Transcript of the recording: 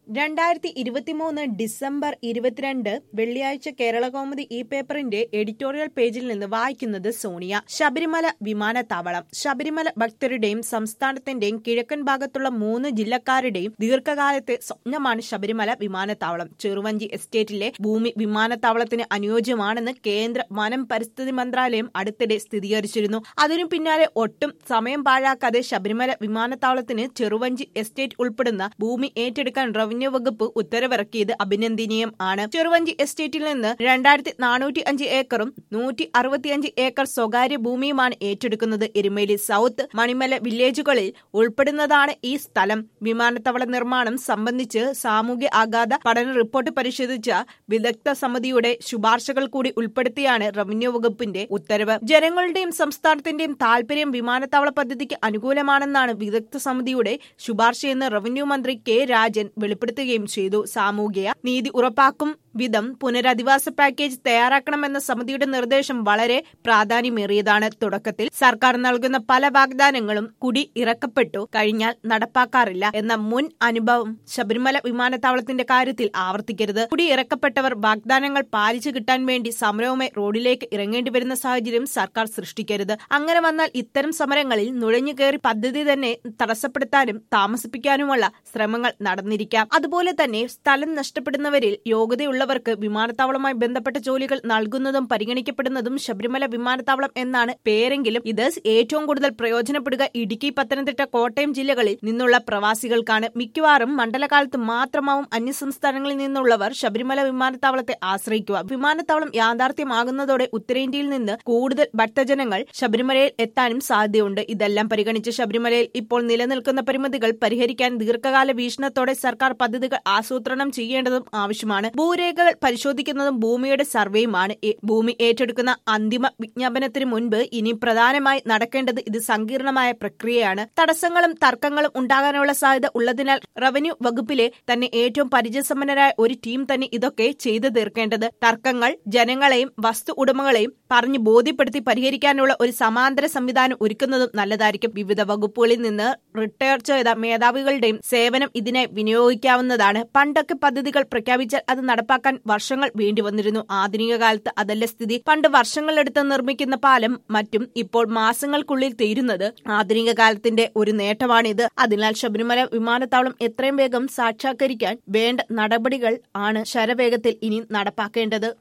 രണ്ടായിരത്തി ഇരുപത്തിമൂന്ന് ഡിസംബർ ഇരുപത്തിരണ്ട് വെള്ളിയാഴ്ച കേരളകൗമുദി ഈ പേപ്പറിന്റെ എഡിറ്റോറിയൽ പേജിൽ നിന്ന് വായിക്കുന്നത് സോണിയ ശബരിമല വിമാനത്താവളം ശബരിമല ഭക്തരുടെയും സംസ്ഥാനത്തിന്റെയും കിഴക്കൻ ഭാഗത്തുള്ള മൂന്ന് ജില്ലക്കാരുടെയും ദീർഘകാലത്തെ സ്വപ്നമാണ് ശബരിമല വിമാനത്താവളം ചെറുവഞ്ചി എസ്റ്റേറ്റിലെ ഭൂമി വിമാനത്താവളത്തിന് അനുയോജ്യമാണെന്ന് കേന്ദ്ര വനം പരിസ്ഥിതി മന്ത്രാലയം അടുത്തിടെ സ്ഥിരീകരിച്ചിരുന്നു അതിനു പിന്നാലെ ഒട്ടും സമയം പാഴാക്കാതെ ശബരിമല വിമാനത്താവളത്തിന് ചെറുവഞ്ചി എസ്റ്റേറ്റ് ഉൾപ്പെടുന്ന ഭൂമി ഏറ്റെടുക്കാൻ റവന്യൂ വകുപ്പ് ഉത്തരവിറക്കിയത് അഭിനന്ദനീയം ആണ് ചെറുവഞ്ചി എസ്റ്റേറ്റിൽ നിന്ന് രണ്ടായിരത്തി നാനൂറ്റി അഞ്ച് ഏക്കറും നൂറ്റി അറുപത്തിയഞ്ച് ഏക്കർ സ്വകാര്യ ഭൂമിയുമാണ് ഏറ്റെടുക്കുന്നത് എരുമേലി സൗത്ത് മണിമല വില്ലേജുകളിൽ ഉൾപ്പെടുന്നതാണ് ഈ സ്ഥലം വിമാനത്താവള നിർമ്മാണം സംബന്ധിച്ച് സാമൂഹ്യ ആഘാത പഠന റിപ്പോർട്ട് പരിശോധിച്ച വിദഗ്ധ സമിതിയുടെ ശുപാർശകൾ കൂടി ഉൾപ്പെടുത്തിയാണ് റവന്യൂ വകുപ്പിന്റെ ഉത്തരവ് ജനങ്ങളുടെയും സംസ്ഥാനത്തിന്റെയും താൽപര്യം വിമാനത്താവള പദ്ധതിക്ക് അനുകൂലമാണെന്നാണ് വിദഗ്ധ സമിതിയുടെ ശുപാർശയെന്ന് റവന്യൂ മന്ത്രി കെ രാജൻ വെളിപ്പെടുത്തുകയും ചെയ്തു സാമൂഹിക നീതി ഉറപ്പാക്കും വിധം പുനരധിവാസ പാക്കേജ് തയ്യാറാക്കണമെന്ന സമിതിയുടെ നിർദ്ദേശം വളരെ പ്രാധാന്യമേറിയതാണ് തുടക്കത്തിൽ സർക്കാർ നൽകുന്ന പല വാഗ്ദാനങ്ങളും കുടി ഇറക്കപ്പെട്ടു കഴിഞ്ഞാൽ നടപ്പാക്കാറില്ല എന്ന മുൻ അനുഭവം ശബരിമല വിമാനത്താവളത്തിന്റെ കാര്യത്തിൽ ആവർത്തിക്കരുത് കുടി ഇറക്കപ്പെട്ടവർ വാഗ്ദാനങ്ങൾ പാലിച്ചു കിട്ടാൻ വേണ്ടി സമരവുമായി റോഡിലേക്ക് ഇറങ്ങേണ്ടി വരുന്ന സാഹചര്യം സർക്കാർ സൃഷ്ടിക്കരുത് അങ്ങനെ വന്നാൽ ഇത്തരം സമരങ്ങളിൽ നുഴഞ്ഞു കയറി പദ്ധതി തന്നെ തടസ്സപ്പെടുത്താനും താമസിപ്പിക്കാനുമുള്ള ശ്രമങ്ങൾ നടന്നിരിക്കാം അതുപോലെ തന്നെ സ്ഥലം നഷ്ടപ്പെടുന്നവരിൽ യോഗ്യതയുള്ളവർക്ക് വിമാനത്താവളവുമായി ബന്ധപ്പെട്ട ജോലികൾ നൽകുന്നതും പരിഗണിക്കപ്പെടുന്നതും ശബരിമല വിമാനത്താവളം എന്നാണ് പേരെങ്കിലും ഇത് ഏറ്റവും കൂടുതൽ പ്രയോജനപ്പെടുക ഇടുക്കി പത്തനംതിട്ട കോട്ടയം ജില്ലകളിൽ നിന്നുള്ള പ്രവാസികൾക്കാണ് മിക്കവാറും മണ്ഡലകാലത്ത് മാത്രമാവും അന്യസംസ്ഥാനങ്ങളിൽ നിന്നുള്ളവർ ശബരിമല വിമാനത്താവളത്തെ ആശ്രയിക്കുക വിമാനത്താവളം യാഥാർത്ഥ്യമാകുന്നതോടെ ഉത്തരേന്ത്യയിൽ നിന്ന് കൂടുതൽ ഭക്തജനങ്ങൾ ശബരിമലയിൽ എത്താനും സാധ്യതയുണ്ട് ഇതെല്ലാം പരിഗണിച്ച് ശബരിമലയിൽ ഇപ്പോൾ നിലനിൽക്കുന്ന പരിമിതികൾ പരിഹരിക്കാൻ ദീർഘകാല വീക്ഷണത്തോടെ സർക്കാർ പദ്ധതികൾ ആസൂത്രണം ചെയ്യേണ്ടതും ആവശ്യമാണ് ഭൂരേഖകൾ പരിശോധിക്കുന്നതും ഭൂമിയുടെ സർവേയുമാണ് ഭൂമി ഏറ്റെടുക്കുന്ന അന്തിമ വിജ്ഞാപനത്തിന് മുൻപ് ഇനി പ്രധാനമായി നടക്കേണ്ടത് ഇത് സങ്കീർണമായ പ്രക്രിയയാണ് തടസ്സങ്ങളും തർക്കങ്ങളും ഉണ്ടാകാനുള്ള സാധ്യത ഉള്ളതിനാൽ റവന്യൂ വകുപ്പിലെ തന്നെ ഏറ്റവും പരിചയസമ്പന്നരായ ഒരു ടീം തന്നെ ഇതൊക്കെ ചെയ്തു തീർക്കേണ്ടത് തർക്കങ്ങൾ ജനങ്ങളെയും വസ്തു ഉടമകളെയും പറഞ്ഞു ബോധ്യപ്പെടുത്തി പരിഹരിക്കാനുള്ള ഒരു സമാന്തര സംവിധാനം ഒരുക്കുന്നതും നല്ലതായിരിക്കും വിവിധ വകുപ്പുകളിൽ നിന്ന് റിട്ടയർ ചെയ്ത മേധാവികളുടെയും സേവനം ഇതിനായി വിനിയോഗിക്കാവുന്നതാണ് പണ്ടൊക്കെ പദ്ധതികൾ പ്രഖ്യാപിച്ചാൽ അത് നടപ്പാക്കാൻ വർഷങ്ങൾ വേണ്ടി വന്നിരുന്നു ആധുനിക കാലത്ത് അതല്ല സ്ഥിതി പണ്ട് വർഷങ്ങളെടുത്ത് നിർമ്മിക്കുന്ന പാലം മറ്റും ഇപ്പോൾ മാസങ്ങൾക്കുള്ളിൽ തീരുന്നത് ആധുനിക കാലത്തിന്റെ ഒരു നേട്ടമാണിത് അതിനാൽ ശബരിമല വിമാനത്താവളം എത്രയും വേഗം സാക്ഷാത്കരിക്കാൻ വേണ്ട നടപടികൾ ആണ് ശരവേഗത്തിൽ ഇനി നടപ്പാക്കേണ്ടത്